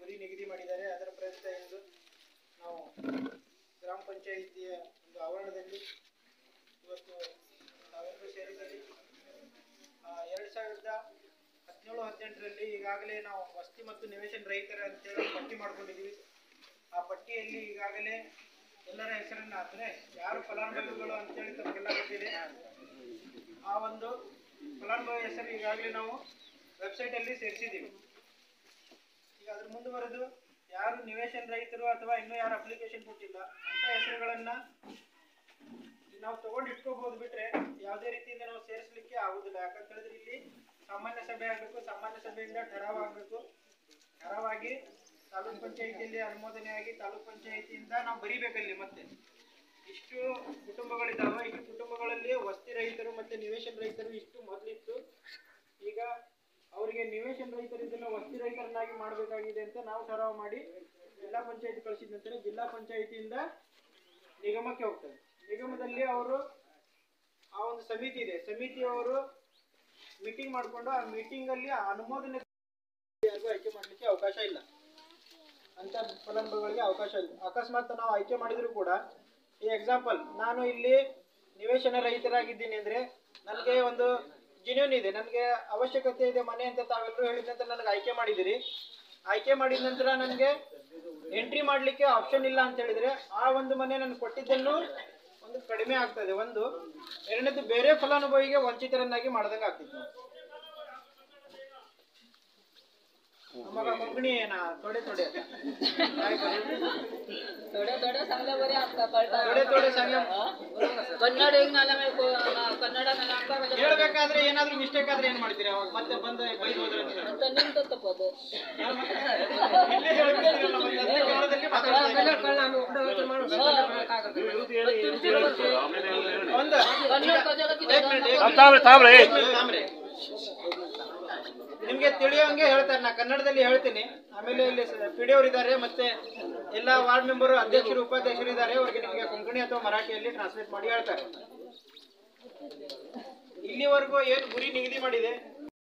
ಗುರಿ ನಿಗದಿ ಮಾಡಿದ್ದಾರೆ ಅದರ ಪ್ರಯುಕ್ತ ಇಂದು ನಾವು ಗ್ರಾಮ ಪಂಚಾಯಿತಿಯ ಒಂದು ಆವರಣದಲ್ಲಿ ಇವತ್ತು ತಾವೆಲ್ಲರೂ ಸೇರಿದ್ದೀರಿ ಎರಡು ಸಾವಿರದ ಹದಿನೇಳು ಹದಿನೆಂಟರಲ್ಲಿ ಈಗಾಗಲೇ ನಾವು ವಸ್ತಿ ಮತ್ತು ನಿವೇಶನ ರಹಿತರ ಅಂತೇಳಿ ಪಟ್ಟಿ ಮಾಡ್ಕೊಂಡಿದ್ದೀವಿ ಆ ಪಟ್ಟಿಯಲ್ಲಿ ಈಗಾಗಲೇ ಎಲ್ಲರ ಹೆಸರನ್ನ ಅಂದರೆ ಯಾರು ಫಲಾನುಭವಿಗಳು ಅಂತೇಳಿ ತಮಗೆಲ್ಲ ಗೊತ್ತಿದೆ ಆ ಒಂದು ಫಲಾನುಭವಿ ಹೆಸರು ಈಗಾಗಲೇ ನಾವು ವೆಬ್ಸೈಟಲ್ಲಿ ಸೇರಿಸಿದ್ದೀವಿ ಈಗ ಅದ್ರ ಮುಂದುವರೆದು ಯಾರು ನಿವೇಶನ ರಹಿತರು ಅಥವಾ ಇನ್ನೂ ಯಾರು ಅಪ್ಲಿಕೇಶನ್ ಕೊಟ್ಟಿಲ್ಲ ಅಂತ ಹೆಸರುಗಳನ್ನ ನಾವು ತಗೊಂಡು ಇಟ್ಕೋಬಹುದು ಬಿಟ್ರೆ ಯಾವುದೇ ರೀತಿಯಿಂದ ನಾವು ಸೇರಿಸಲಿಕ್ಕೆ ಆಗುದಿಲ್ಲ ಯಾಕಂತ ಹೇಳಿದ್ರೆ ಇಲ್ಲಿ ಸಾಮಾನ್ಯ ಸಭೆ ಆಗಬೇಕು ಸಾಮಾನ್ಯ ಸಭೆಯಿಂದ ಠರಾವ್ ಆಗಬೇಕು ಠರಾವಾಗಿ ತಾಲೂಕ್ ಪಂಚಾಯಿತಿಯಲ್ಲಿ ಅನುಮೋದನೆ ಆಗಿ ತಾಲೂಕ್ ಪಂಚಾಯಿತಿಯಿಂದ ನಾವು ಬರಿಬೇಕಲ್ಲಿ ಮತ್ತೆ ಇಷ್ಟು ಕುಟುಂಬಗಳಿದ್ದಾವೆ ಈ ಕುಟುಂಬಗಳಲ್ಲಿ ವಸ್ತಿ ರಹಿತರು ಮತ್ತೆ ನಿವೇಶನ ರಹಿತರು ಇಷ್ಟು ಮೊದಲಿತ್ತು ಈಗ ಅವರಿಗೆ ನಿವೇಶನ ರಹಿತರು ಇದನ್ನ ವಸ್ತಿ ರಹಿತರನ್ನಾಗಿ ಮಾಡಬೇಕಾಗಿದೆ ಅಂತ ನಾವು ಠರಾವ್ ಮಾಡಿ ಜಿಲ್ಲಾ ಪಂಚಾಯತಿ ಕಳಿಸಿದ ನಂತರ ಜಿಲ್ಲಾ ಪಂಚಾಯಿತಿಯಿಂದ ನಿಗಮಕ್ಕೆ ಹೋಗ್ತದೆ ನಿಗಮದಲ್ಲಿ ಅವರು ಆ ಒಂದು ಸಮಿತಿ ಇದೆ ಸಮಿತಿಯವರು ಮೀಟಿಂಗ್ ಮಾಡಿಕೊಂಡು ಆ ಮೀಟಿಂಗ್ ಅಲ್ಲಿ ಆ ಅನುಮೋದನೆ ಯಾರಿಗೂ ಆಯ್ಕೆ ಮಾಡಲಿಕ್ಕೆ ಅವಕಾಶ ಇಲ್ಲ ಅಂತ ಫಲಾನುಭವಿಗಳಿಗೆ ಅವಕಾಶ ಇಲ್ಲ ಅಕಸ್ಮಾತ್ ನಾವು ಆಯ್ಕೆ ಮಾಡಿದ್ರು ಕೂಡ ಈ ಎಕ್ಸಾಂಪಲ್ ನಾನು ಇಲ್ಲಿ ನಿವೇಶನ ರಹಿತರಾಗಿದ್ದೀನಿ ಅಂದ್ರೆ ನನಗೆ ಒಂದು ಜಿನ್ಯೂನ್ ಇದೆ ನನಗೆ ಅವಶ್ಯಕತೆ ಇದೆ ಮನೆ ಅಂತ ತಾವೆಲ್ಲರೂ ಹೇಳಿದ ನಂತರ ನನಗೆ ಆಯ್ಕೆ ಮಾಡಿದಿರಿ ಆಯ್ಕೆ ಮಾಡಿದ ನಂತರ ನನಗೆ ಎಂಟ್ರಿ ಮಾಡಲಿಕ್ಕೆ ಆಪ್ಷನ್ ಇಲ್ಲ ಅಂತ ಹೇಳಿದ್ರೆ ಆ ಒಂದು ಮನೆ ನಾನು ಕೊಟ್ಟಿದ್ದನ್ನು ಒಂದು ಕಡಿಮೆ ಆಗ್ತದೆ ಒಂದು ಎರಡನೇದು ಬೇರೆ ಫಲಾನುಭವಿಗೆ ವಂಚಿತರನ್ನಾಗಿ ಮಾಡ್ದಂಗೆ ಆಗ್ತಿತ್ತು ನಮಗ ಕೊಂಕಣಿ ಏನ ತೊಡೆ ತೊಡೆ ಅಂತ. थोडे थोडे चांगलं बरे आमका कळटा ತೊಡೆ ತೊಡೆ ಸಂಘ कन्नड ಹಿಂಗ್ ನಾಲೆ ಮೇಲೆ ಕೋ- ನಾ- ಕನ್ನಡ ನಾಲೆ ಆಮ್का म्हणजे ಹೇಳ್ಬೇಕಾದ್ರೆ ಏನಾದ್ರೂ ಮಿಸ್ಟೇಕ್ ಆದ್ರೆ ಏನ್ ಮಾಡ್ತೀರಿ ಅವಾಗ ಮತ್ತೆ ಬಂದು ಬೈದು ಹೋದ್ರೆ ಅಂತ ಹೇಳಿ. आता ನಿಮ್ದು ತಪ್ಪದು ಇಲ್ಲೇ ಹೇಳ್ಬಿಡ್ತೀರಲ್ಲ ಮತ್ತೆ ಅದೇ ಕನ್ನಡದಲ್ಲಿ ಮಾತಾಡ್ತಾ ಒಂದು ಕನ್ನಡ ಕಜಲ एक मिनिट, एक मिनिट. ತಾಮ್ರೆ ತಾಮ್ರೆ एक मिनिट, ತಾಮ್ರೆ. ನಿಮ್ಗೆ ತಿಳಿಯೋಂಗೆ ಹೇಳ್ತಾರೆ ನಾ ಕನ್ನಡದಲ್ಲಿ ಹೇಳ್ತೀನಿ ಆಮೇಲೆ ಇಲ್ಲಿ ಪಿಡಿಯವರು ಇದ್ದಾರೆ ಮತ್ತೆ ಎಲ್ಲ ವಾರ್ಡ್ ಮೆಂಬರು ಅಧ್ಯಕ್ಷರು ಉಪಾಧ್ಯಕ್ಷರು ಇದ್ದಾರೆ ಅವ್ರಿಗೆ ನಿಮಗೆ ಕೊಂಕಣಿ ಅಥವಾ ಮರಾಠಿಯಲ್ಲಿ ಟ್ರಾನ್ಸ್ಲೇಟ್ ಮಾಡಿ ಹೇಳ್ತಾರೆ ಇಲ್ಲಿವರೆಗೂ ಏನು ಗುರಿ ನಿಗದಿ ಮಾಡಿದೆ